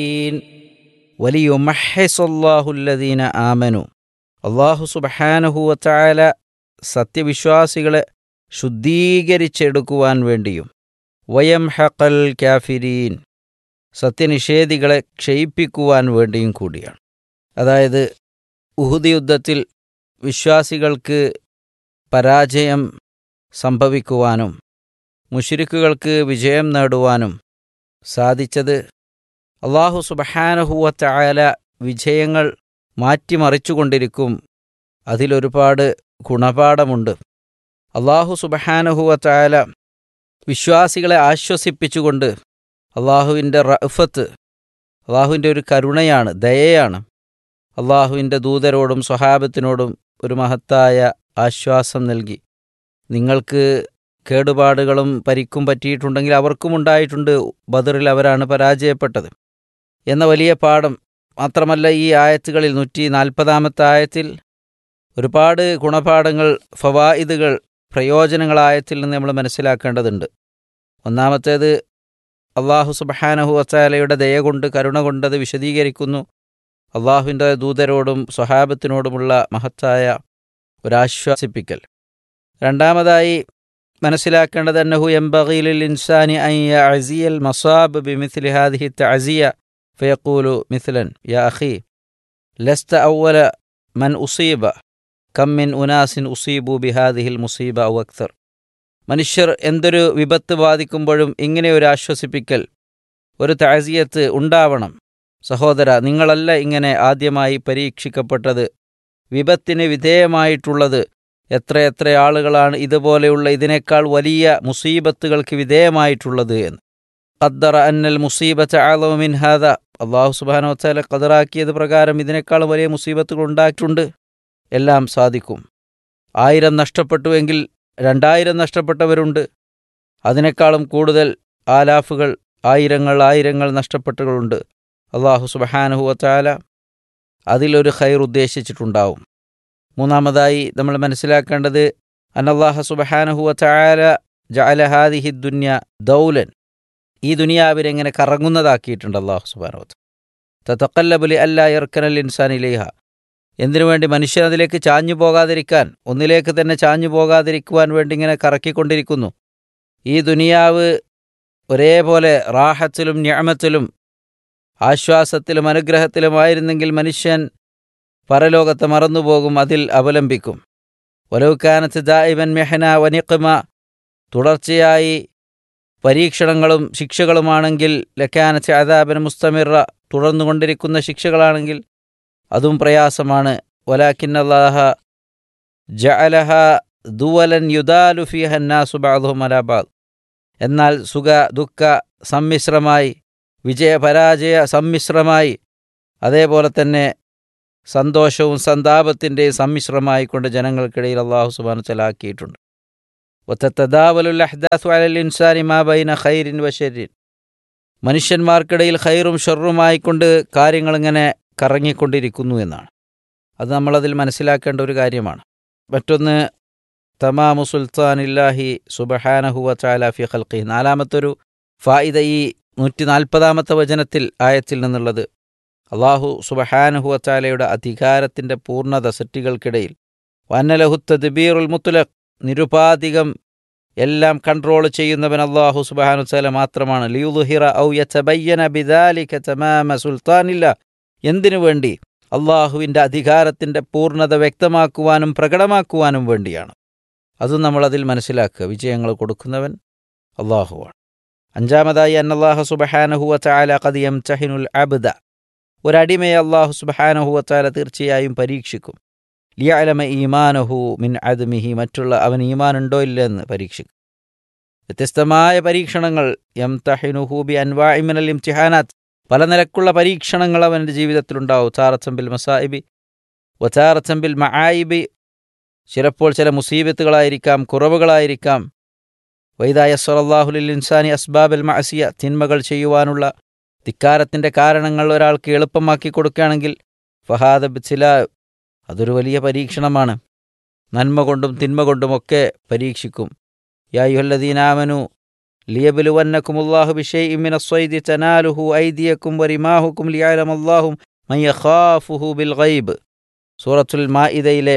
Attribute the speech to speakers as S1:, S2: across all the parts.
S1: വലിയുമഹസല്ലാഹുല്ലദീന ആമനു അള്ളാഹു സുബഹാനഹുവച്ചായ സത്യവിശ്വാസികളെ ശുദ്ധീകരിച്ചെടുക്കുവാൻ വേണ്ടിയും വയം ഹക്കൽ കാഫിരീൻ സത്യനിഷേധികളെ ക്ഷയിപ്പിക്കുവാൻ വേണ്ടിയും കൂടിയാണ് അതായത് ഉഹുദ് യുദ്ധത്തിൽ വിശ്വാസികൾക്ക് പരാജയം സംഭവിക്കുവാനും മുഷിരിക്കുകൾക്ക് വിജയം നേടുവാനും സാധിച്ചത് അള്ളാഹു സുബഹാനഹുവല വിജയങ്ങൾ മാറ്റിമറിച്ചുകൊണ്ടിരിക്കും അതിലൊരുപാട് ഗുണപാഠമുണ്ട് അള്ളാഹു സുബഹാനഹുവല വിശ്വാസികളെ ആശ്വസിപ്പിച്ചുകൊണ്ട് അള്ളാഹുവിൻ്റെ റഫത്ത് അള്ളാഹുവിൻ്റെ ഒരു കരുണയാണ് ദയയാണ് അള്ളാഹുവിൻ്റെ ദൂതരോടും സ്വഹാബത്തിനോടും ഒരു മഹത്തായ ആശ്വാസം നൽകി നിങ്ങൾക്ക് കേടുപാടുകളും പരിക്കും പറ്റിയിട്ടുണ്ടെങ്കിൽ അവർക്കും ഉണ്ടായിട്ടുണ്ട് ബദറിൽ അവരാണ് പരാജയപ്പെട്ടത് എന്ന വലിയ പാഠം മാത്രമല്ല ഈ ആയത്തുകളിൽ നൂറ്റി നാൽപ്പതാമത്തെ ആയത്തിൽ ഒരുപാട് ഗുണപാഠങ്ങൾ ഫവായിദുകൾ പ്രയോജനങ്ങളായത്തിൽ നിന്ന് നമ്മൾ മനസ്സിലാക്കേണ്ടതുണ്ട് ഒന്നാമത്തേത് അള്ളാഹു സുബഹാനഹു വച്ചാലയുടെ ദയ കൊണ്ട് കരുണ കൊണ്ടത് വിശദീകരിക്കുന്നു അള്ളാഹുവിൻ്റെ ദൂതരോടും സ്വഹാബത്തിനോടുമുള്ള മഹത്തായ ഒരാശ്വാസിപ്പിക്കൽ രണ്ടാമതായി മനസ്സിലാക്കേണ്ടത് അന്നഹു എംബീലിൽ ഇൻസാനി അയ്യ അസിയൽ മസാബ് ബിമിഥിലി ഹാദിഹി തഅസിയ ഫയഖൂലു മിഥിലൻ യാ അഖി ലസ്ത അവല മൻ ഉസീബ കം മിൻ ഉനാസിൻ ഉസീബു ബിഹാദിഹിൽ മുസീബ ഔ അക്തർ മനുഷ്യർ എന്തൊരു വിപത്ത് ബാധിക്കുമ്പോഴും ഇങ്ങനെ ഒരു ആശ്വസിപ്പിക്കൽ ഒരു താസിയത്ത് ഉണ്ടാവണം സഹോദര നിങ്ങളല്ല ഇങ്ങനെ ആദ്യമായി പരീക്ഷിക്കപ്പെട്ടത് വിപത്തിന് വിധേയമായിട്ടുള്ളത് എത്രയെത്ര ആളുകളാണ് ഇതുപോലെയുള്ള ഇതിനേക്കാൾ വലിയ മുസീബത്തുകൾക്ക് വിധേയമായിട്ടുള്ളത് എന്ന് ഖദ്ദറ അന്നൽ മുസീബത്ത് ആലമിൻ ഹാദ അള്ളാഹു സുബാനോ വച്ചാല ഖദറാക്കിയത് പ്രകാരം ഇതിനേക്കാൾ വലിയ മുസീബത്തുകൾ ഉണ്ടായിട്ടുണ്ട് എല്ലാം സാധിക്കും ആയിരം നഷ്ടപ്പെട്ടുവെങ്കിൽ രണ്ടായിരം നഷ്ടപ്പെട്ടവരുണ്ട് അതിനേക്കാളും കൂടുതൽ ആലാഫുകൾ ആയിരങ്ങൾ ആയിരങ്ങൾ നഷ്ടപ്പെട്ടുകളുണ്ട് അള്ളാഹു സുബഹാനുഹുവത്താല അതിലൊരു ഖൈർ ഉദ്ദേശിച്ചിട്ടുണ്ടാവും മൂന്നാമതായി നമ്മൾ മനസ്സിലാക്കേണ്ടത് അനല്ലാഹ സുബഹാനുഹുവത്താല ജഅലഹാദിഹി ദുന്യ ദൗലൻ ഈ ദുനിയാവിനെങ്ങനെ കറങ്ങുന്നതാക്കിയിട്ടുണ്ട് അള്ളാഹു സുബാനുവത്ത് തത്തക്കല്ലബുലി അല്ല ഇർക്കനൽ ഇൻസാൻ ഇലേഹ എന്തിനു വേണ്ടി മനുഷ്യൻ അതിലേക്ക് ചാഞ്ഞു പോകാതിരിക്കാൻ ഒന്നിലേക്ക് തന്നെ ചാഞ്ഞു പോകാതിരിക്കുവാൻ വേണ്ടി ഇങ്ങനെ കറക്കിക്കൊണ്ടിരിക്കുന്നു ഈ ദുനിയാവ് ഒരേപോലെ റാഹത്തിലും ഞാമത്തിലും ആശ്വാസത്തിലും അനുഗ്രഹത്തിലുമായിരുന്നെങ്കിൽ മനുഷ്യൻ പരലോകത്തെ മറന്നുപോകും അതിൽ അവലംബിക്കും ഒലവുക്കാനത്ത് ദായിബൻ മെഹന വനിഖമ തുടർച്ചയായി പരീക്ഷണങ്ങളും ശിക്ഷകളുമാണെങ്കിൽ ലക്കാനത്ത് അദാബൻ മുസ്തമിറ തുടർന്നുകൊണ്ടിരിക്കുന്ന ശിക്ഷകളാണെങ്കിൽ അതും പ്രയാസമാണ് വലാക്കിൻ അള്ളാഹ ജഅലഹ ദുവലൻ യുദാലു ഫിഹന്നാസു ബാദുഹും അലാബാദ് എന്നാൽ സുഖ ദുഃഖ സമ്മിശ്രമായി വിജയപരാജയ സമ്മിശ്രമായി അതേപോലെ തന്നെ സന്തോഷവും സന്താപത്തിൻ്റെയും സമ്മിശ്രമായി കൊണ്ട് ജനങ്ങൾക്കിടയിൽ അള്ളാഹു സുബാന ചലാക്കിയിട്ടുണ്ട് ഒത്തത്തദാവലുൽ അഹ്ദാസു അലൽ ഇൻസാനി മാ ബൈന ഖൈരിൻ വശരിൻ മനുഷ്യന്മാർക്കിടയിൽ ഖൈറും ഷെറുമായിക്കൊണ്ട് കാര്യങ്ങളിങ്ങനെ കറങ്ങിക്കൊണ്ടിരിക്കുന്നു എന്നാണ് അത് നമ്മളതിൽ മനസ്സിലാക്കേണ്ട ഒരു കാര്യമാണ് മറ്റൊന്ന് തമാമു സുൽത്താനില്ലാഹി സുബഹാനഹുവ ചാലാഫി ഖൽഖി നാലാമത്തൊരു ഫായിദ ഈ നൂറ്റി നാൽപ്പതാമത്തെ വചനത്തിൽ ആയത്തിൽ നിന്നുള്ളത് അള്ളാഹു സുബഹാനഹുവ ചാലയുടെ അധികാരത്തിൻ്റെ പൂർണ്ണത സൃഷ്ടികൾക്കിടയിൽ വന്നലഹു തദ്ബീറുൽ മുത്തുലഖ് നിരുപാധികം എല്ലാം കൺട്രോൾ ചെയ്യുന്നവൻ അള്ളാഹു സുബഹാനു ചാല മാത്രമാണ് ലിയുഹിറ ഔ യതബയ്യന ബിദാലിക തമാമ സുൽത്താനില്ല എന്തിനു വേണ്ടി അള്ളാഹുവിൻ്റെ അധികാരത്തിൻ്റെ പൂർണ്ണത വ്യക്തമാക്കുവാനും പ്രകടമാക്കുവാനും വേണ്ടിയാണ് അതും നമ്മളതിൽ മനസ്സിലാക്കുക വിജയങ്ങൾ കൊടുക്കുന്നവൻ അള്ളാഹുവാണ് അഞ്ചാമതായി അന്നല്ലാഹു സുബഹാനഹുവ ചാല കദിയം ചഹിനുൽ അബ്ദ ഒരടിമയെ അള്ളാഹു സുബഹാനഹുവ ചാല തീർച്ചയായും പരീക്ഷിക്കും ലിയാലമ ഈമാനഹു മിൻ അദ്മിഹി മറ്റുള്ള അവൻ ഈമാൻ ഉണ്ടോ ഇല്ലെന്ന് പരീക്ഷിക്കും വ്യത്യസ്തമായ പരീക്ഷണങ്ങൾ എം തഹിനുഹൂബി അൻവാഇമിനൽ ഇംതിഹാനാത്ത് പല നിലക്കുള്ള പരീക്ഷണങ്ങൾ അവൻ്റെ ജീവിതത്തിലുണ്ടാവും ചാറച്ചമ്പിൽ മസായിബി വചാറച്ചമ്പിൽ മആയിബി ചിലപ്പോൾ ചില മുസീബത്തുകളായിരിക്കാം കുറവുകളായിരിക്കാം വൈദായ സ്വറല്ലാഹുലിൽ ഇൻസാനി അസ്ബാബൽ മഅസിയ തിന്മകൾ ചെയ്യുവാനുള്ള ധിക്കാരത്തിൻ്റെ കാരണങ്ങൾ ഒരാൾക്ക് എളുപ്പമാക്കി കൊടുക്കുകയാണെങ്കിൽ ഫഹാദ ചില അതൊരു വലിയ പരീക്ഷണമാണ് നന്മ കൊണ്ടും തിന്മ കൊണ്ടുമൊക്കെ പരീക്ഷിക്കും യായുഹല്ലദീനാമനു ലിയബലുവന്നക്കുമുല്ലാഹു ബിഷൈഇ മിന സ്വൈദി തനാലുഹു ഐദിയക്കും വരിമാഹുക്കും ലിയാലമല്ലാഹും മയ്യഖാഫുഹു ബിൽ ഗൈബ് സൂറത്തുൽ മാഇദയിലെ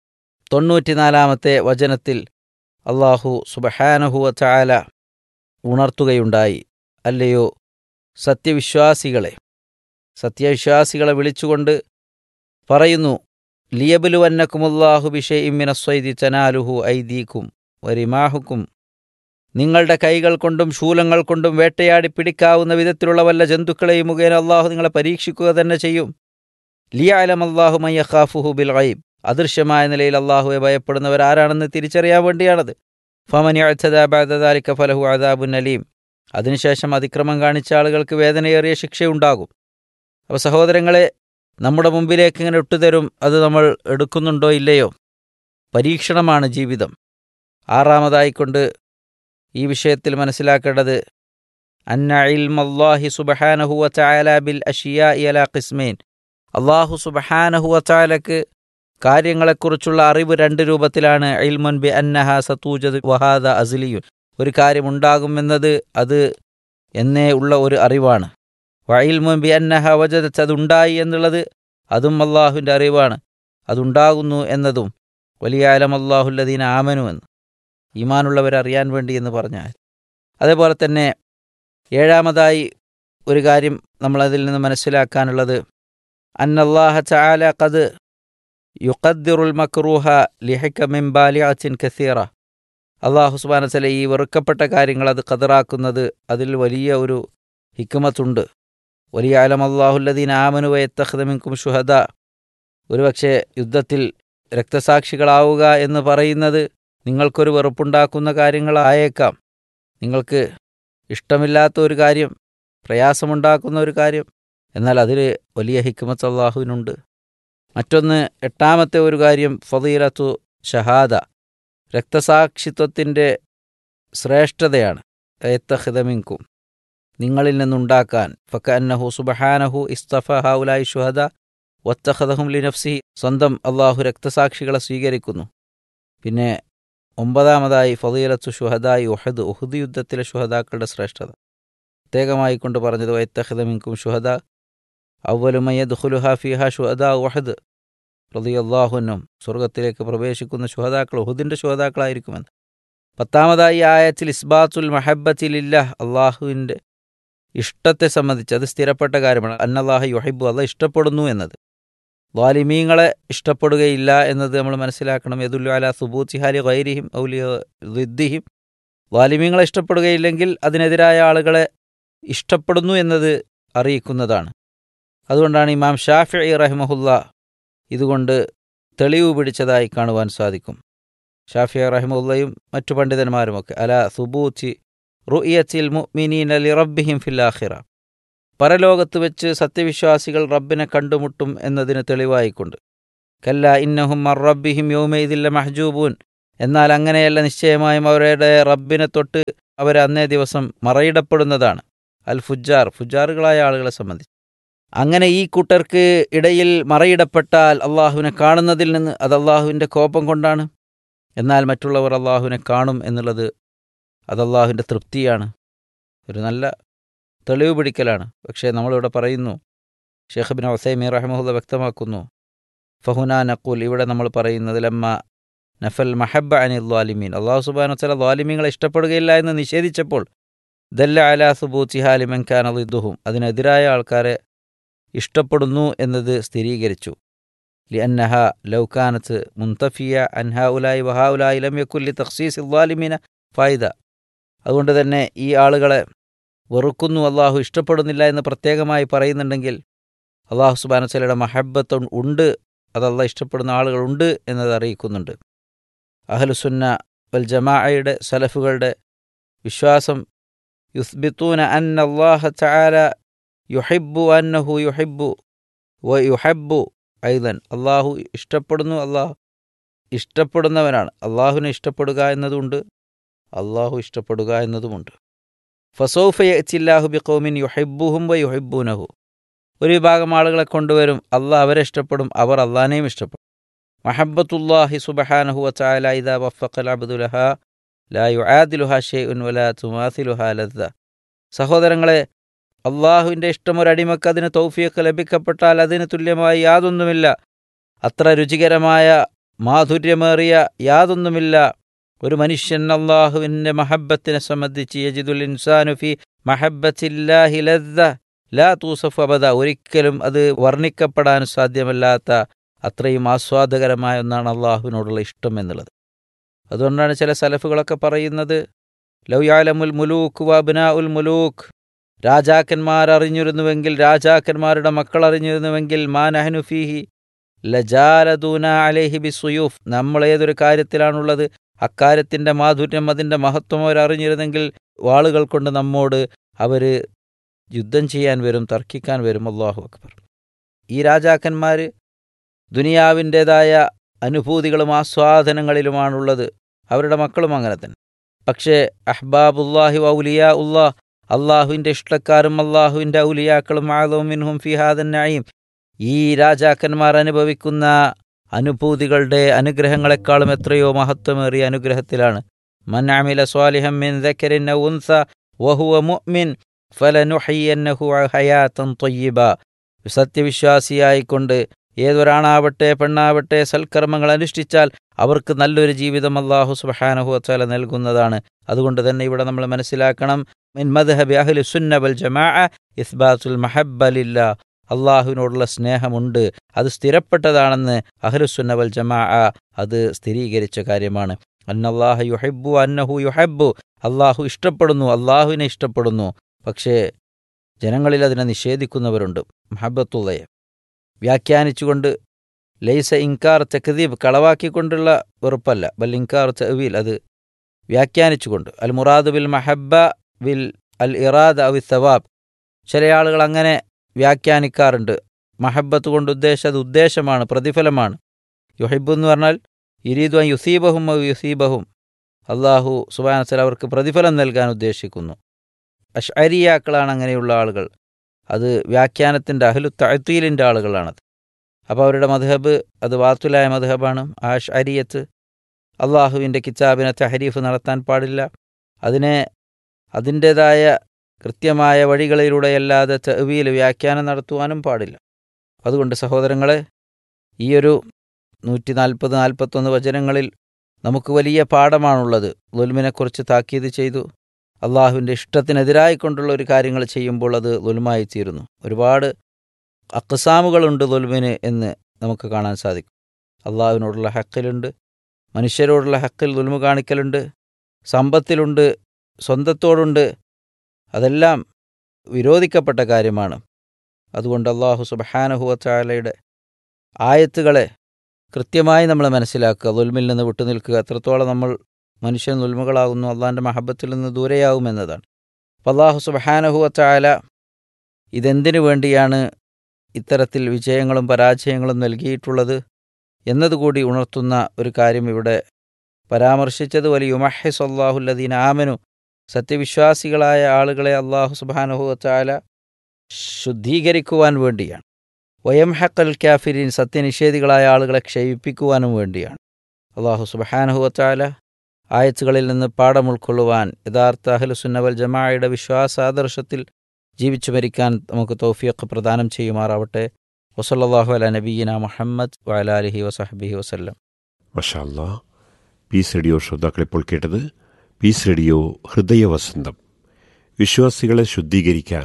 S1: തൊണ്ണൂറ്റിനാലാമത്തെ വചനത്തിൽ അള്ളാഹു സുബഹാനഹുവ ചായാല ഉണർത്തുകയുണ്ടായി അല്ലയോ സത്യവിശ്വാസികളെ സത്യവിശ്വാസികളെ വിളിച്ചുകൊണ്ട് പറയുന്നു ലിയബലുവന്നക്കുമുല്ലാഹു ബിഷൈ ഇമ്മിന സ്വൈദി ചനാലുഹു ഐദീക്കും വരിമാഹുക്കും നിങ്ങളുടെ കൈകൾ കൊണ്ടും ശൂലങ്ങൾ കൊണ്ടും വേട്ടയാടി പിടിക്കാവുന്ന വിധത്തിലുള്ള വല്ല ജന്തുക്കളെയും മുഖേന അള്ളാഹു നിങ്ങളെ പരീക്ഷിക്കുക തന്നെ ചെയ്യും ലിയാലം അള്ളാഹു മയ്യഖാഫുഹു ബിൽ ഗൈബ് അദൃശ്യമായ നിലയിൽ അള്ളാഹുവെ ഭയപ്പെടുന്നവരാരാണെന്ന് തിരിച്ചറിയാൻ വേണ്ടിയാണത് ഫമനിഅത്തദാലിക്ക ഫലഹു അദാബുൻ അലീം അതിനുശേഷം അതിക്രമം കാണിച്ച ആളുകൾക്ക് വേദനയേറിയ ശിക്ഷയുണ്ടാകും അപ്പോൾ സഹോദരങ്ങളെ നമ്മുടെ മുമ്പിലേക്ക് ഇങ്ങനെ ഇട്ടുതരും അത് നമ്മൾ എടുക്കുന്നുണ്ടോ ഇല്ലയോ പരീക്ഷണമാണ് ജീവിതം ആറാമതായിക്കൊണ്ട് ഈ വിഷയത്തിൽ മനസ്സിലാക്കേണ്ടത് അന്ന ഇൽമല്ലാഹി സുബഹാനഹുവ ചായാല ബിൽ അഷിയ ഇയല ഖിസ്മേൻ അള്ളാഹു സുബഹാനഹുവ ചായാലക്ക് കാര്യങ്ങളെക്കുറിച്ചുള്ള അറിവ് രണ്ട് രൂപത്തിലാണ് ഇൽമുൻ ബി അന്നഹ സത്തൂജദ് വഹാദ അസ്ലിയുൻ ഒരു കാര്യമുണ്ടാകുമെന്നത് അത് എന്നേ ഉള്ള ഒരു അറിവാണ് വയിൽമുൻ ബി അന്നഹ വജദത്ത് അതുണ്ടായി എന്നുള്ളത് അതും അള്ളാഹുവിൻ്റെ അറിവാണ് അതുണ്ടാകുന്നു എന്നതും വലിയ അലം അള്ളാഹുല്ലദീന ആമനു എന്ന് ഈമാനുള്ളവരറിയാൻ വേണ്ടി എന്ന് പറഞ്ഞാൽ അതേപോലെ തന്നെ ഏഴാമതായി ഒരു കാര്യം നമ്മളതിൽ നിന്ന് മനസ്സിലാക്കാനുള്ളത് അന്നല്ലാഹ ചാല കത് യുഖദ്ദിറുൽ മക്രൂഹ ലിഹക്ക മിംബാലിയാച്ചിൻ കസീറ അള്ളാഹു സുബാനസല ഈ വെറുക്കപ്പെട്ട കാര്യങ്ങൾ അത് കതറാക്കുന്നത് അതിൽ വലിയ ഒരു ഹിക്കുമത്തുണ്ട് വലിയ അലം അള്ളാഹുല്ലദീൻ ആമനുവയത്തഹ്ദമിൻകും ഷുഹദ ഒരുപക്ഷെ യുദ്ധത്തിൽ രക്തസാക്ഷികളാവുക എന്ന് പറയുന്നത് നിങ്ങൾക്കൊരു വെറുപ്പുണ്ടാക്കുന്ന കാര്യങ്ങളായേക്കാം നിങ്ങൾക്ക് ഇഷ്ടമില്ലാത്ത ഒരു കാര്യം പ്രയാസമുണ്ടാക്കുന്ന ഒരു കാര്യം എന്നാൽ അതിൽ വലിയ ഹിക്കുമത്ത് അള്ളാഹുവിനുണ്ട് മറ്റൊന്ന് എട്ടാമത്തെ ഒരു കാര്യം ഫതീലത്തു ഷഹാദ രക്തസാക്ഷിത്വത്തിൻ്റെ ശ്രേഷ്ഠതയാണ് എത്തഹിതമിങ്കും നിങ്ങളിൽ നിന്നുണ്ടാക്കാൻ ഫക്ക അന്നഹു സുബഹാനഹു ഇസ്തഫ ഹൗലായി ഷുഹദ വത്തഹദഹും ലിനഫ്സി സ്വന്തം അള്ളാഹു രക്തസാക്ഷികളെ സ്വീകരിക്കുന്നു പിന്നെ ഒമ്പതാമതായി ഫതീലത്തു ഷുഹദായി ഉഹദ് ഉഹദ് യുദ്ധത്തിലെ ഷുഹദാക്കളുടെ ശ്രേഷ്ഠത പ്രത്യേകമായി കൊണ്ട് പറഞ്ഞത് വൈത്തഹിദമിൻകും ഷുഹദ അവലുമയ ദുഹുലുഹ ഫിഹ ഷുഹദ ഉഹദ് പ്രതി അള്ളാഹുനും സ്വർഗത്തിലേക്ക് പ്രവേശിക്കുന്ന ഷുഹദാക്കൾ ഉഹുദിൻ്റെ ഷുഹദാക്കളായിരിക്കുമെന്ന് പത്താമതായി ആയത്തിൽ ഇസ്ബാത്തുൽ മഹബത്തിലില്ല അള്ളാഹുവിൻ്റെ ഇഷ്ടത്തെ സംബന്ധിച്ച് അത് സ്ഥിരപ്പെട്ട കാര്യമാണ് അന്നല്ലാഹു യുഹൈബു അല്ല ഇഷ്ടപ്പെടുന്നു എന്നത് വാലിമീങ്ങളെ ഇഷ്ടപ്പെടുകയില്ല എന്നത് നമ്മൾ മനസ്സിലാക്കണം യദുല്ലു അല സുബൂത്തിഹാലി ഗൈരിഹിം ഔലിയ റിദ്ദിഹിം വാലിമീങ്ങളെ ഇഷ്ടപ്പെടുകയില്ലെങ്കിൽ അതിനെതിരായ ആളുകളെ ഇഷ്ടപ്പെടുന്നു എന്നത് അറിയിക്കുന്നതാണ് അതുകൊണ്ടാണ് ഇമാം ഷാഫി റഹിമഹുല്ല ഇതുകൊണ്ട് തെളിവ് പിടിച്ചതായി കാണുവാൻ സാധിക്കും ഷാഫി റഹിമുല്ലയും മറ്റു പണ്ഡിതന്മാരുമൊക്കെ അല സുബൂത്തി റുഇയത്തിൽ മുഅ്മിനീന ലിറബ്ബിഹിം ഫിൽ ആഖിറ പരലോകത്ത് വെച്ച് സത്യവിശ്വാസികൾ റബ്ബിനെ കണ്ടുമുട്ടും എന്നതിന് തെളിവായിക്കൊണ്ട് കല്ല ഇന്നഹും മർ റബ്ബിഹിം യൗമയിദില്ല മഹ്ജൂബൂൻ എന്നാൽ അങ്ങനെയല്ല നിശ്ചയമായും അവരുടെ റബ്ബിനെ തൊട്ട് അവർ അന്നേ ദിവസം മറയിടപ്പെടുന്നതാണ് അൽ ഫുജാർ ഫുജാറുകളായ ആളുകളെ സംബന്ധിച്ച് അങ്ങനെ ഈ കൂട്ടർക്ക് ഇടയിൽ മറയിടപ്പെട്ടാൽ അള്ളാഹുവിനെ കാണുന്നതിൽ നിന്ന് അത് അള്ളാഹുവിൻ്റെ കോപം കൊണ്ടാണ് എന്നാൽ മറ്റുള്ളവർ അള്ളാഹുവിനെ കാണും എന്നുള്ളത് അത് അള്ളാഹുവിൻ്റെ തൃപ്തിയാണ് ഒരു നല്ല തെളിവ് പിടിക്കലാണ് പക്ഷേ നമ്മളിവിടെ പറയുന്നു ഷെയ്ഖ് ബിൻ ഒസൈമി റഹമുല്ല വ്യക്തമാക്കുന്നു ഫഹുന നക്കൂൽ ഇവിടെ നമ്മൾ പറയുന്നത് ലമ്മ നഫൽ മഹബ അനി ദ്വാലിമീൻ അള്ളാഹു സുബാൻ വസ്ല ദ്വാലിമീങ്ങളെ ഇഷ്ടപ്പെടുകയില്ല എന്ന് നിഷേധിച്ചപ്പോൾ ദല്ല അലാ സുബൂത്തി ഹാലിമൻ ഖാൻ അലിദുഹും അതിനെതിരായ ആൾക്കാരെ ഇഷ്ടപ്പെടുന്നു എന്നത് സ്ഥിരീകരിച്ചു ലി അന്നഹ ലൗക്കാനത്ത് മുന്തഫിയ അൻഹ ഉലായി വഹാ ഉലായി ലം യക്കുല്ലി തഖ്സീസ് ദ്വാലിമീന ഫായിദ അതുകൊണ്ട് തന്നെ ഈ ആളുകളെ വെറുക്കുന്നു അള്ളാഹു ഇഷ്ടപ്പെടുന്നില്ല എന്ന് പ്രത്യേകമായി പറയുന്നുണ്ടെങ്കിൽ അള്ളാഹു സുബാനസലയുടെ മഹബത്ത് ഉണ്ട് അത് അള്ളാഹ് ഇഷ്ടപ്പെടുന്ന ആളുകളുണ്ട് എന്നത് അറിയിക്കുന്നുണ്ട് അഹലുസുന്ന വൽ ജമാഅയുടെ സലഫുകളുടെ വിശ്വാസം യുസ്ബിത്തൂന അൻ അള്ളാഹ ചാല യുഹിബു അന്നഹു യുഹിബു വ യുഹബു ഐതൻ അള്ളാഹു ഇഷ്ടപ്പെടുന്നു അള്ളാഹു ഇഷ്ടപ്പെടുന്നവനാണ് അള്ളാഹുവിനെ ഇഷ്ടപ്പെടുക എന്നതുണ്ട് അള്ളാഹു ഇഷ്ടപ്പെടുക എന്നതുമുണ്ട് ഫസോഫയച്ചില്ലാഹു ബി കൗമിൻ യുഹിബുഹും വ യുഹിബൂനഹു ഒരു വിഭാഗം ആളുകളെ കൊണ്ടുവരും അള്ളാഹ് അവരെ ഇഷ്ടപ്പെടും അവർ അള്ളാഹിനെയും ഇഷ്ടപ്പെടും മഹബത്തുല്ലാഹി സുബഹാനഹു വച്ചാല ഇദാ വഫഖൽ അബ്ദുലഹ ലാ യുആദിലുഹ ഷെയ്ഉൻ വലാ തുമാസിലുഹ ലദ്ദ സഹോദരങ്ങളെ അള്ളാഹുവിൻ്റെ ഇഷ്ടം ഒരടിമക്ക് അതിന് തൗഫീഖ് ലഭിക്കപ്പെട്ടാൽ അതിന് തുല്യമായി യാതൊന്നുമില്ല അത്ര രുചികരമായ മാധുര്യമേറിയ യാതൊന്നുമില്ല ഒരു മനുഷ്യൻ അള്ളാഹുവിൻ്റെ മഹബത്തിനെ സംബന്ധിച്ച് യജിദുൽ ഇൻസാനു ഫി മഹബത്തില്ലാഹി ലദ്ദ ലാ തൂസഫ് അബദ ഒരിക്കലും അത് വർണ്ണിക്കപ്പെടാൻ സാധ്യമല്ലാത്ത അത്രയും ആസ്വാദകരമായ ഒന്നാണ് അള്ളാഹുവിനോടുള്ള ഇഷ്ടം എന്നുള്ളത് അതുകൊണ്ടാണ് ചില സലഫുകളൊക്കെ പറയുന്നത് ലൗയാലമുൽ മുലൂക്ക് വബ്നാ ഉൽ മുലൂക്ക് രാജാക്കന്മാർ അറിഞ്ഞിരുന്നുവെങ്കിൽ രാജാക്കന്മാരുടെ മക്കൾ അറിഞ്ഞിരുന്നുവെങ്കിൽ മാ നഹനുഫീഹി ലജാലദൂന അലേഹി ബി സുയൂഫ് നമ്മൾ ഏതൊരു കാര്യത്തിലാണുള്ളത് അക്കാര്യത്തിൻ്റെ മാധുര്യം അതിൻ്റെ മഹത്വം അവരറിഞ്ഞിരുന്നെങ്കിൽ വാളുകൾ കൊണ്ട് നമ്മോട് അവർ യുദ്ധം ചെയ്യാൻ വരും തർക്കിക്കാൻ വരും അള്ളാഹു അക്ബർ ഈ രാജാക്കന്മാർ ദുനിയാവിൻ്റേതായ അനുഭൂതികളും ആസ്വാദനങ്ങളിലുമാണുള്ളത് അവരുടെ മക്കളും അങ്ങനെ തന്നെ പക്ഷേ അഹ്ബാബുല്ലാഹി ഔലിയ ഉള്ളാഹ് അള്ളാഹുവിൻ്റെ ഇഷ്ടക്കാരും അള്ളാഹുവിൻ്റെ ഔലിയാക്കളും ആദോമിൻഹും ഫിഹാദൻ നയീം ഈ രാജാക്കന്മാർ അനുഭവിക്കുന്ന അനുഭൂതികളുടെ അനുഗ്രഹങ്ങളെക്കാളും എത്രയോ മഹത്വമേറിയ അനുഗ്രഹത്തിലാണ് മൻ അമില സ്വാലിഹം മിൻ ദക്കരിൻ ഔ ഉൻസ വഹുവ മുഅ്മിൻ ഫലനുഹയ്യന്നഹു ഹയാത്തൻ ത്വയ്യിബ സത്യവിശ്വാസിയായിക്കൊണ്ട് ഏതൊരാണാവട്ടെ പെണ്ണാവട്ടെ സൽക്കർമ്മങ്ങൾ അനുഷ്ഠിച്ചാൽ അവർക്ക് നല്ലൊരു ജീവിതം അള്ളാഹു സുബ്ഹാനഹു വതആല നൽകുന്നതാണ് അതുകൊണ്ട് തന്നെ ഇവിടെ നമ്മൾ മനസ്സിലാക്കണം മിൻ മദ്ഹബി അഹ്ലി സുന്ന വൽ ജമാഅ ഇസ്ബാത്തുൽ മഹബ്ബ ലില്ലാ അള്ളാഹുവിനോടുള്ള സ്നേഹമുണ്ട് അത് സ്ഥിരപ്പെട്ടതാണെന്ന് അഹ്ലുസുന്ന വൽ ജമാ അത് സ്ഥിരീകരിച്ച കാര്യമാണ് അന്നല്ലാഹ യുഹബ്ബു അന്നഹു യുഹബ്ബു അള്ളാഹു ഇഷ്ടപ്പെടുന്നു അള്ളാഹുവിനെ ഇഷ്ടപ്പെടുന്നു പക്ഷേ ജനങ്ങളിൽ അതിനെ നിഷേധിക്കുന്നവരുണ്ട് മഹബത്തുള്ളയെ വ്യാഖ്യാനിച്ചുകൊണ്ട് ലൈസ ഇൻകാർ തക്ദീബ് കളവാക്കിക്കൊണ്ടുള്ള വെറുപ്പല്ല ബൽ ഇൻകാർ തവീൽ അത് വ്യാഖ്യാനിച്ചുകൊണ്ട് അൽ മുറാദ് ബിൽ മഹബ്ബ ബിൽ അൽ ഇറാദ് അവി സവാബ് ചില ആളുകൾ അങ്ങനെ വ്യാഖ്യാനിക്കാറുണ്ട് മഹബത്ത് കൊണ്ട് ഉദ്ദേശം അത് ഉദ്ദേശമാണ് പ്രതിഫലമാണ് യുഹിബ് എന്ന് പറഞ്ഞാൽ ഇരീദു യുസീബഹും യുസീബഹും അള്ളാഹു സുബാനസൽ അവർക്ക് പ്രതിഫലം നൽകാൻ ഉദ്ദേശിക്കുന്നു അഷ്അരിയാക്കളാണ് അങ്ങനെയുള്ള ആളുകൾ അത് വ്യാഖ്യാനത്തിൻ്റെ അഹ്ലു തഴത്തീലിൻ്റെ ആളുകളാണത് അപ്പോൾ അവരുടെ മധഹബ് അത് വാത്തുലായ മധഹബാണ് ആ അരിയത്ത് അള്ളാഹുവിൻ്റെ കിതാബിനെ തഹരീഫ് നടത്താൻ പാടില്ല അതിനെ അതിൻ്റേതായ കൃത്യമായ വഴികളിലൂടെയല്ലാതെ തെവിയിൽ വ്യാഖ്യാനം നടത്തുവാനും പാടില്ല അതുകൊണ്ട് സഹോദരങ്ങളെ ഈയൊരു നൂറ്റി നാൽപ്പത് നാൽപ്പത്തൊന്ന് വചനങ്ങളിൽ നമുക്ക് വലിയ പാഠമാണുള്ളത് ലുൽമിനെക്കുറിച്ച് താക്കീത് ചെയ്തു അള്ളാഹുവിൻ്റെ ഇഷ്ടത്തിനെതിരായിക്കൊണ്ടുള്ള ഒരു കാര്യങ്ങൾ ചെയ്യുമ്പോൾ അത് ലുൽമായി തീരുന്നു ഒരുപാട് അക്സാമുകളുണ്ട് ലുൽമിന് എന്ന് നമുക്ക് കാണാൻ സാധിക്കും അള്ളാഹുവിനോടുള്ള ഹക്കിലുണ്ട് മനുഷ്യരോടുള്ള ഹക്കിൽ ലുൽമു കാണിക്കലുണ്ട് സമ്പത്തിലുണ്ട് സ്വന്തത്തോടുണ്ട് അതെല്ലാം വിരോധിക്കപ്പെട്ട കാര്യമാണ് അതുകൊണ്ട് അള്ളാഹു സുബഹാനഹുവച്ചാലയുടെ ആയത്തുകളെ കൃത്യമായി നമ്മൾ മനസ്സിലാക്കുക ദുൽമിൽ നിന്ന് വിട്ടുനിൽക്കുക എത്രത്തോളം നമ്മൾ മനുഷ്യൻ ദുൽമുകളാകുന്നു അള്ളാഹിൻ്റെ മഹബത്തിൽ നിന്ന് ദൂരെയാവുമെന്നതാണ് അപ്പോൾ അള്ളാഹു സുബഹാനഹുവച്ചാല ഇതെന്തിനു വേണ്ടിയാണ് ഇത്തരത്തിൽ വിജയങ്ങളും പരാജയങ്ങളും നൽകിയിട്ടുള്ളത് എന്നതുകൂടി ഉണർത്തുന്ന ഒരു കാര്യം ഇവിടെ പരാമർശിച്ചത് വലിയ ഉമഹിസ് അള്ളാഹുല്ലദീൻ ആമനു സത്യവിശ്വാസികളായ ആളുകളെ അള്ളാഹു സുബാനുഹുവച്ചാല ശുദ്ധീകരിക്കുവാൻ വേണ്ടിയാണ് വയം ഹക്കൽ ക്യാഫിരീൻ സത്യനിഷേധികളായ ആളുകളെ ക്ഷയിപ്പിക്കുവാനും വേണ്ടിയാണ് അള്ളാഹു സുബഹാനുഹുവച്ചാല ആയത്തുകളിൽ നിന്ന് പാഠം ഉൾക്കൊള്ളുവാൻ യഥാർത്ഥ അഹ്ലുസുന്നവൽ ജമാഅയുടെ വിശ്വാസാദർശത്തിൽ ജീവിച്ചു മരിക്കാൻ നമുക്ക് തൗഫീഖ് പ്രദാനം ചെയ്യുമാറാവട്ടെ വസല്ലാഹു അല നബീന മുഹമ്മദ് വലാലിഹി വസഹബിഹി വസല്ലം
S2: മഷാല്ല പീസ് റേഡിയോ ശ്രോതാക്കൾ ഇപ്പോൾ കേട്ടത് പീസ് റേഡിയോ ഹൃദയവസന്തം വിശ്വാസികളെ ശുദ്ധീകരിക്കാൻ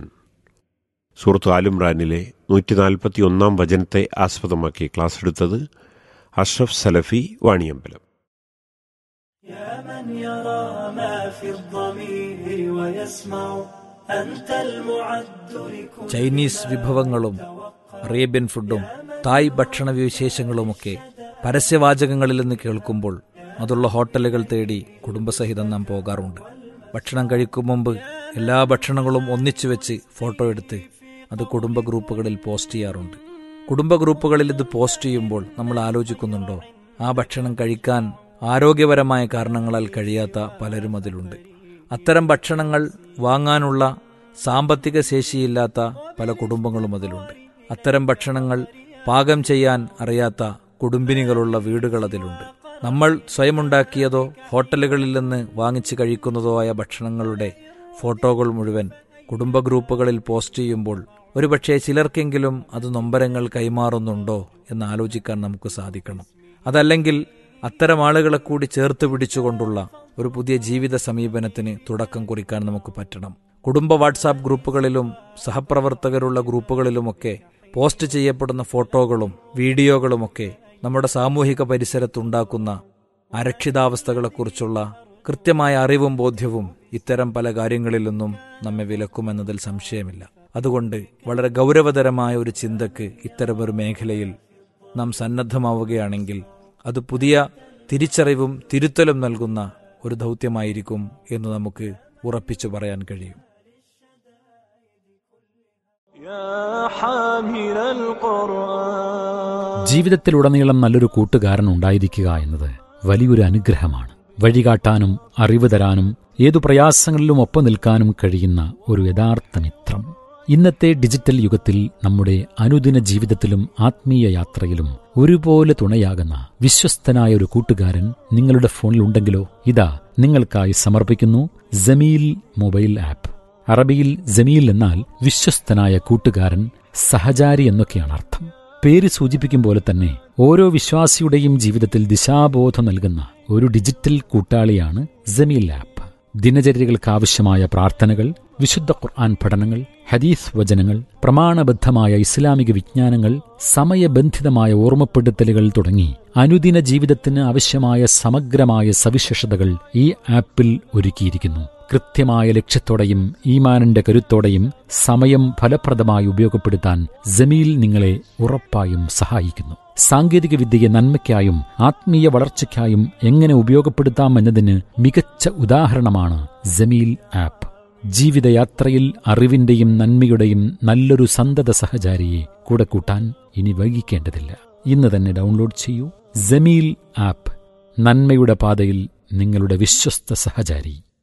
S2: സൂറത്ത് ആലുംറാനിലെ നൂറ്റി നാൽപ്പത്തി ഒന്നാം വചനത്തെ ആസ്പദമാക്കി ക്ലാസ് എടുത്തത് അഷ്റഫ് സലഫി വാണിയമ്പലം
S3: يا من يرى ما في الضمير ويسمع أنت المعد لكل
S4: ചൈനീസ് വിഭവങ്ങളും അറേബ്യൻ ഫുഡും തായ് ഭക്ഷണ വിശേഷങ്ങളുമൊക്കെ പരസ്യവാചകങ്ങളിൽ നിന്ന് കേൾക്കുമ്പോൾ അതുള്ള ഹോട്ടലുകൾ തേടി കുടുംബസഹിതം നാം പോകാറുണ്ട് ഭക്ഷണം കഴിക്കും മുമ്പ് എല്ലാ ഭക്ഷണങ്ങളും ഒന്നിച്ചു വെച്ച് ഫോട്ടോ എടുത്ത് അത് കുടുംബ ഗ്രൂപ്പുകളിൽ പോസ്റ്റ് ചെയ്യാറുണ്ട് കുടുംബ ഗ്രൂപ്പുകളിൽ ഇത് പോസ്റ്റ് ചെയ്യുമ്പോൾ നമ്മൾ ആലോചിക്കുന്നുണ്ടോ ആ ഭക്ഷണം കഴിക്കാൻ ആരോഗ്യപരമായ കാരണങ്ങളാൽ കഴിയാത്ത പലരും അതിലുണ്ട് അത്തരം ഭക്ഷണങ്ങൾ വാങ്ങാനുള്ള സാമ്പത്തിക ശേഷിയില്ലാത്ത പല കുടുംബങ്ങളും അതിലുണ്ട് അത്തരം ഭക്ഷണങ്ങൾ പാകം ചെയ്യാൻ അറിയാത്ത കുടുംബിനികളുള്ള വീടുകൾ അതിലുണ്ട് നമ്മൾ സ്വയം ഉണ്ടാക്കിയതോ ഹോട്ടലുകളിൽ നിന്ന് വാങ്ങിച്ച് കഴിക്കുന്നതോ ആയ ഭക്ഷണങ്ങളുടെ ഫോട്ടോകൾ മുഴുവൻ കുടുംബ ഗ്രൂപ്പുകളിൽ പോസ്റ്റ് ചെയ്യുമ്പോൾ ഒരുപക്ഷെ ചിലർക്കെങ്കിലും അത് നൊമ്പരങ്ങൾ കൈമാറുന്നുണ്ടോ എന്ന് ആലോചിക്കാൻ നമുക്ക് സാധിക്കണം അതല്ലെങ്കിൽ അത്തരം ആളുകളെ കൂടി ചേർത്ത് പിടിച്ചുകൊണ്ടുള്ള ഒരു പുതിയ ജീവിത സമീപനത്തിന് തുടക്കം കുറിക്കാൻ നമുക്ക് പറ്റണം കുടുംബ വാട്സാപ്പ് ഗ്രൂപ്പുകളിലും സഹപ്രവർത്തകരുള്ള ഗ്രൂപ്പുകളിലുമൊക്കെ പോസ്റ്റ് ചെയ്യപ്പെടുന്ന ഫോട്ടോകളും വീഡിയോകളുമൊക്കെ നമ്മുടെ സാമൂഹിക പരിസരത്തുണ്ടാക്കുന്ന അരക്ഷിതാവസ്ഥകളെക്കുറിച്ചുള്ള കൃത്യമായ അറിവും ബോധ്യവും ഇത്തരം പല കാര്യങ്ങളിൽ നിന്നും നമ്മെ വിലക്കുമെന്നതിൽ സംശയമില്ല അതുകൊണ്ട് വളരെ ഗൗരവതരമായ ഒരു ചിന്തക്ക് ഇത്തരമൊരു മേഖലയിൽ നാം സന്നദ്ധമാവുകയാണെങ്കിൽ അത് പുതിയ തിരിച്ചറിവും തിരുത്തലും നൽകുന്ന ഒരു ദൗത്യമായിരിക്കും എന്ന് നമുക്ക് ഉറപ്പിച്ചു പറയാൻ കഴിയും
S3: يا حامل القرآن
S5: ജീവിതത്തിലുടനീളം നല്ലൊരു കൂട്ടുകാരൻ ഉണ്ടായിരിക്കുക എന്നത് വലിയൊരു അനുഗ്രഹമാണ് വഴികാട്ടാനും അറിവ് തരാനും ഏതു പ്രയാസങ്ങളിലും ഒപ്പം നിൽക്കാനും കഴിയുന്ന ഒരു യഥാർത്ഥ മിത്രം ഇന്നത്തെ ഡിജിറ്റൽ യുഗത്തിൽ നമ്മുടെ അനുദിന ജീവിതത്തിലും ആത്മീയ യാത്രയിലും ഒരുപോലെ തുണയാകുന്ന വിശ്വസ്തനായ ഒരു കൂട്ടുകാരൻ നിങ്ങളുടെ ഫോണിൽ ഉണ്ടെങ്കിലോ ഇതാ നിങ്ങൾക്കായി സമർപ്പിക്കുന്നു ജമീൽ മൊബൈൽ ആപ്പ് അറബിയിൽ ജമീൽ എന്നാൽ വിശ്വസ്തനായ കൂട്ടുകാരൻ സഹചാരി എന്നൊക്കെയാണ് അർത്ഥം പേര് സൂചിപ്പിക്കും പോലെ തന്നെ ഓരോ വിശ്വാസിയുടെയും ജീവിതത്തിൽ ദിശാബോധം നൽകുന്ന ഒരു ഡിജിറ്റൽ കൂട്ടാളിയാണ് ജമീൽ ആപ്പ് ദിനചര്യകൾക്കാവശ്യമായ പ്രാർത്ഥനകൾ വിശുദ്ധ ഖുർആൻ പഠനങ്ങൾ ഹദീസ് വചനങ്ങൾ പ്രമാണബദ്ധമായ ഇസ്ലാമിക വിജ്ഞാനങ്ങൾ സമയബന്ധിതമായ ഓർമ്മപ്പെടുത്തലുകൾ തുടങ്ങി അനുദിന ജീവിതത്തിന് ആവശ്യമായ സമഗ്രമായ സവിശേഷതകൾ ഈ ആപ്പിൽ ഒരുക്കിയിരിക്കുന്നു കൃത്യമായ ലക്ഷ്യത്തോടെയും ഈമാനിന്റെ കരുത്തോടെയും സമയം ഫലപ്രദമായി ഉപയോഗപ്പെടുത്താൻ ജമീൽ നിങ്ങളെ ഉറപ്പായും സഹായിക്കുന്നു സാങ്കേതിക വിദ്യയെ നന്മയ്ക്കായും ആത്മീയ വളർച്ചയ്ക്കായും എങ്ങനെ ഉപയോഗപ്പെടുത്താം എന്നതിന് മികച്ച ഉദാഹരണമാണ് ജമീൽ ആപ്പ് ജീവിതയാത്രയിൽ അറിവിന്റെയും നന്മയുടെയും നല്ലൊരു സന്തത സഹചാരിയെ കൂടെ കൂട്ടാൻ ഇനി വൈകിക്കേണ്ടതില്ല ഇന്ന് തന്നെ ഡൗൺലോഡ് ചെയ്യൂ ജമീൽ ആപ്പ് നന്മയുടെ പാതയിൽ നിങ്ങളുടെ വിശ്വസ്ത സഹചാരി